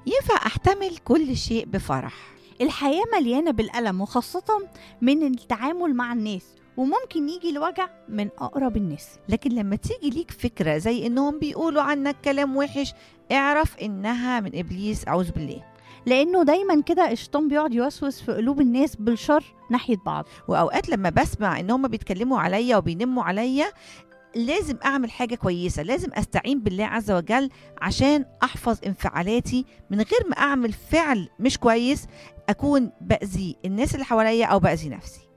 ينفع أحتمل كل شيء بفرح الحياة مليانة بالألم وخاصة من التعامل مع الناس وممكن يجي الوجع من أقرب الناس لكن لما تيجي ليك فكرة زي إنهم بيقولوا عنك كلام وحش اعرف إنها من إبليس أعوذ بالله لأنه دايما كده الشيطان بيقعد يوسوس في قلوب الناس بالشر ناحية بعض وأوقات لما بسمع إن هم بيتكلموا عليا وبينموا عليا لازم أعمل حاجة كويسة لازم أستعين بالله عز وجل عشان أحفظ انفعالاتي من غير ما أعمل فعل مش كويس أكون بأذي الناس اللي حواليا أو بأذي نفسي